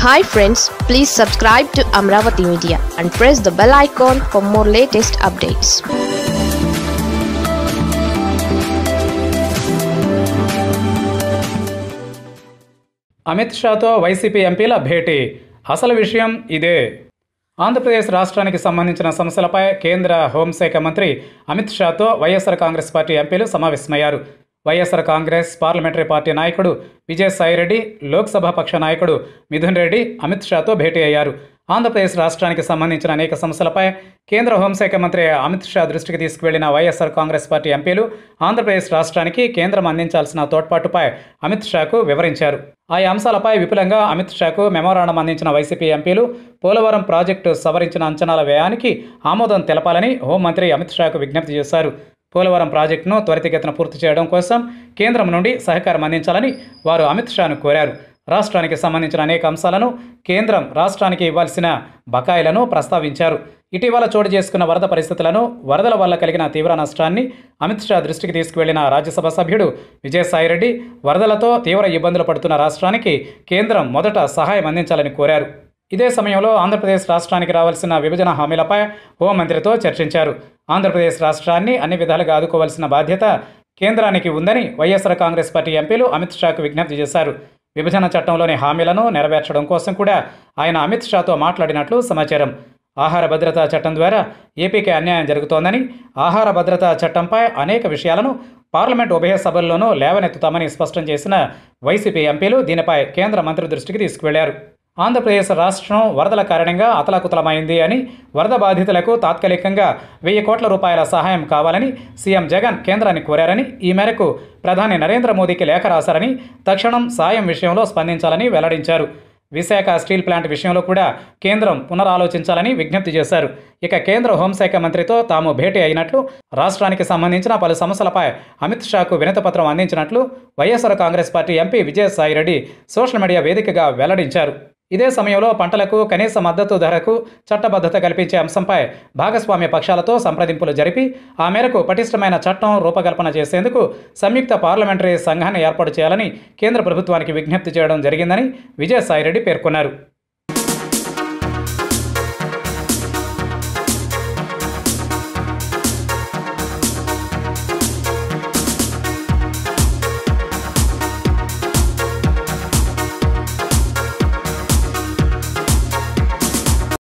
hi friends please subscribe to Amaravati media and press the bell icon for more latest updates Amit షాతో YCP ఎంపీల భేటీ అసలు విషయం ఇదే ఆంధ్రప్రదేశ్ రాష్ట్రానికి సంబంధించిన సమస్యలపై కేంద్ర హోంశాఖ మంత్రి అమిత్ షాతో వైఎస్ఆర్ కాంగ్రెస్ పార్టీ ఎంపీలు సమావేశమయ్యారు వైఎస్ఆర్ కాంగ్రెస్ పార్లమెంటరీ పార్టీ నాయకుడు విజయసాయిరెడ్డి లోక్సభ పక్ష నాయకుడు మిథున్ రెడ్డి అమిత్ షాతో భేటీ అయ్యారు ఆంధ్రప్రదేశ్ రాష్ట్రానికి సంబంధించిన అనేక సమస్యలపై కేంద్ర హోంశాఖ మంత్రి అమిత్ షా దృష్టికి తీసుకువెళ్లిన వైఎస్ఆర్ కాంగ్రెస్ పార్టీ ఎంపీలు ఆంధ్రప్రదేశ్ రాష్ట్రానికి కేంద్రం అందించాల్సిన తోడ్పాటుపై అమిత్ షాకు వివరించారు ఆయా అంశాలపై విపులంగా అమిత్ షాకు మెమోరాండం అందించిన వైసీపీ ఎంపీలు పోలవరం ప్రాజెక్టు సవరించిన అంచనాల వ్యయానికి ఆమోదం తెలపాలని హోంమంత్రి అమిత్ షాకు విజ్ఞప్తి చేశారు పోలవరం ప్రాజెక్టును త్వరితగతిన పూర్తి చేయడం కోసం కేంద్రం నుండి సహకారం అందించాలని వారు అమిత్ షాను కోరారు రాష్ట్రానికి సంబంధించిన అనేక అంశాలను కేంద్రం రాష్ట్రానికి ఇవ్వాల్సిన బకాయిలను ప్రస్తావించారు ఇటీవల చోటు చేసుకున్న వరద పరిస్థితులను వరదల వల్ల కలిగిన తీవ్ర నష్టాన్ని అమిత్ షా దృష్టికి తీసుకువెళ్లిన రాజ్యసభ సభ్యుడు విజయసాయిరెడ్డి వరదలతో తీవ్ర ఇబ్బందులు పడుతున్న రాష్ట్రానికి కేంద్రం మొదట సహాయం అందించాలని కోరారు ఇదే సమయంలో ఆంధ్రప్రదేశ్ రాష్ట్రానికి రావాల్సిన విభజన హామీలపై హోంమంత్రితో చర్చించారు ఆంధ్రప్రదేశ్ రాష్ట్రాన్ని అన్ని విధాలుగా ఆదుకోవాల్సిన బాధ్యత కేంద్రానికి ఉందని వైఎస్ఆర్ కాంగ్రెస్ పార్టీ ఎంపీలు అమిత్ షాకు విజ్ఞప్తి చేశారు విభజన చట్టంలోని హామీలను నెరవేర్చడం కోసం కూడా ఆయన అమిత్ షాతో మాట్లాడినట్లు సమాచారం ఆహార భద్రతా చట్టం ద్వారా ఏపీకి అన్యాయం జరుగుతోందని ఆహార భద్రతా చట్టంపై అనేక విషయాలను పార్లమెంట్ ఉభయ సభల్లోనూ లేవనెత్తుతామని స్పష్టం చేసిన వైసీపీ ఎంపీలు దీనిపై కేంద్ర మంత్రి దృష్టికి తీసుకువెళ్లారు ఆంధ్రప్రదేశ్ రాష్ట్రం వరదల కారణంగా అతలాకుతలమైంది అని వరద బాధితులకు తాత్కాలికంగా వెయ్యి కోట్ల రూపాయల సహాయం కావాలని సీఎం జగన్ కేంద్రాన్ని కోరారని ఈ మేరకు ప్రధాని నరేంద్ర మోదీకి లేఖ రాశారని తక్షణం సాయం విషయంలో స్పందించాలని వెల్లడించారు విశాఖ స్టీల్ ప్లాంట్ విషయంలో కూడా కేంద్రం పునరాలోచించాలని విజ్ఞప్తి చేశారు ఇక కేంద్ర హోంశాఖ మంత్రితో తాము భేటీ అయినట్లు రాష్ట్రానికి సంబంధించిన పలు సమస్యలపై అమిత్ షాకు వినతిపత్రం అందించినట్లు YSR Congress party MP Vijayasaireddy social media వేదికగా వెల్లడించారు ఇదే సమయంలో పంటలకు కనీస మద్దతు ధరకు చట్టబద్ధత కల్పించే అంశంపై భాగస్వామ్య పక్షాలతో సంప్రదింపులు జరిపి ఆ మేరకు పటిష్టమైన చట్టం రూపకల్పన చేసేందుకు సంయుక్త పార్లమెంటరీ సంఘాన్ని ఏర్పాటు చేయాలని కేంద్ర ప్రభుత్వానికి విజ్ఞప్తి చేయడం జరిగిందని విజయసాయిరెడ్డి పేర్కొన్నారు